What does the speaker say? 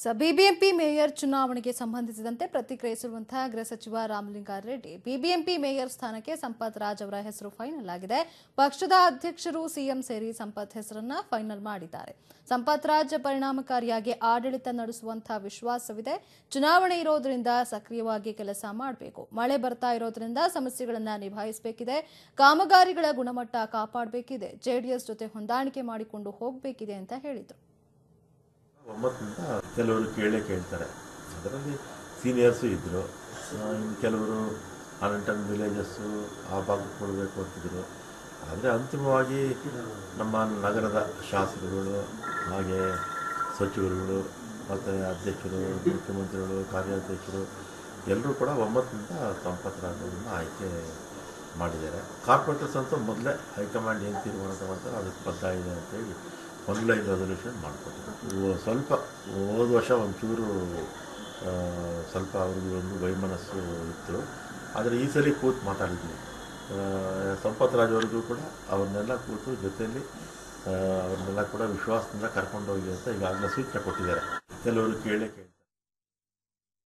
ಸ BBMP mayor ಚುನಾವಣೆಗೆ ಸಂಬಂಧಿಸಿದಂತೆ ಪ್ರತಿಕ್ರಿಯಿಸಿರುವಂತಹ ಗೃಹ ಸಚಿವ ರಾಮಲಿಂಗಾರೆಡ್ಡಿ ಬಿಬಿಎಂಪಿ ಮೇಯರ್ ಸ್ಥಾನಕ್ಕೆ ಸಂಪತ್ ರಾಜ್ ಅವರ ಹೆಸರು ಫೈನಲ್ ಆಗಿದೆ ಪಕ್ಷದ ಅಧ್ಯಕ್ಷರು ಸಿಎಂ ಸೇರಿ ಸಂಪತ್ ಹೆಸರನ್ನ ಫೈನಲ್ ಮಾಡಿದ್ದಾರೆ ಸಂಪತ್ ರಾಜ್ ಪರಿಣಾಮಕಾರಿಯಾಗಿ ಆಡಳಿತ ನಡೆಸುವಂತಹ ವಿಶ್ವಾಸವಿದೆ ಚುನಾವಣೆ ಇರೋದ್ರಿಂದ ಸಕ್ರಿಯವಾಗಿ ಕೆಲಸ ಮಾಡಬೇಕು ಮಳೆ ಬರ್ತಾ ಇರೋದ್ರಿಂದ ಸಮಸ್ಯೆಗಳನ್ನ ನಿಭಾಯಿಸಬೇಕಿದೆ ಕಾಮಗಾರಿಗಳ ಗುಣಮಟ್ಟ ಕಾಪಾಡಬೇಕಿದೆ ಜೆಡಿಎಸ್ ಜೊತೆ ಹೊಂದಾಣಿಕೆ ಮಾಡಿಕೊಂಡು ಹೋಗಬೇಕಿದೆ ಅಂತ ಹೇಳಿದರು ಒಮ್ಮತ್ತಿಂದ ಕೆಲವರು ಕೇಳೇ ಕೇಳ್ತಾರೆ ಅದರಲ್ಲಿ ಸೀನಿಯರ್ಸು ಇದ್ದರು ಇನ್ನು ಕೆಲವರು ಅನಂಟನ್ ವಿಲೇಜಸ್ಸು ಆ ಭಾಗಕ್ಕೆ ಕೊಡಬೇಕು ಅಂತಿದ್ರು ಆದರೆ ಅಂತಿಮವಾಗಿ ನಮ್ಮ ನಗರದ ಶಾಸಕರುಗಳು ಹಾಗೆ ಸಚಿವರುಗಳು ಮತ್ತು ಅಧ್ಯಕ್ಷರು ಮುಖ್ಯಮಂತ್ರಿಗಳು ಕಾರ್ಯಾಧ್ಯಕ್ಷರು ಎಲ್ಲರೂ ಕೂಡ ಒಮ್ಮತ್ತಿನಿಂದ ಸಂಪತ್ ರಾಜವನ್ನು ಆಯ್ಕೆ ಮಾಡಿದ್ದಾರೆ ಕಾರ್ಪೊರೇಟರ್ಸ್ ಅಂತೂ ಮೊದಲೇ ಹೈಕಮಾಂಡ್ ಏನು ತೀರ್ಮಾನ ತಗೊಳ್ತಾರೆ ಅದಕ್ಕೆ ಬದ್ಧ ಇದೆ ಅಂತೇಳಿ ಆನ್ಲೈನ್ ರೆಸಲ್ಯೂಷನ್ ಮಾಡಿಕೊಟ್ಟಿದ್ದಾರೆ ಸ್ವಲ್ಪ ಹೋದ ವರ್ಷ ಒಂಚೂರು ಆ, ಸ್ವಲ್ಪ ಅವ್ರಿಗೆ ಒಂದು ವೈಮನಸ್ಸು ಇತ್ತು ಆದರೆ ಈ ಸಲ ಕೂತು ಮಾತಾಡಿದ್ವಿ ಆ, ಸಂಪತ್ ರಾಜ್ ಅವ್ರಿಗೂ ಕೂಡ ಅವ್ರನ್ನೆಲ್ಲ ಕೂತು ಜೊತೆಯಲ್ಲಿ ಆ, ಅವ್ರನ್ನೆಲ್ಲ ಕೂಡ ವಿಶ್ವಾಸದಿಂದ ಕರ್ಕೊಂಡೋಗಿ ಅಂತ ಈಗಾಗಲೇ ಸೂಚನೆ ಕೊಟ್ಟಿದ್ದಾರೆ ಕೆಲವರು ಕೇಳೇ ಕೇಳಿ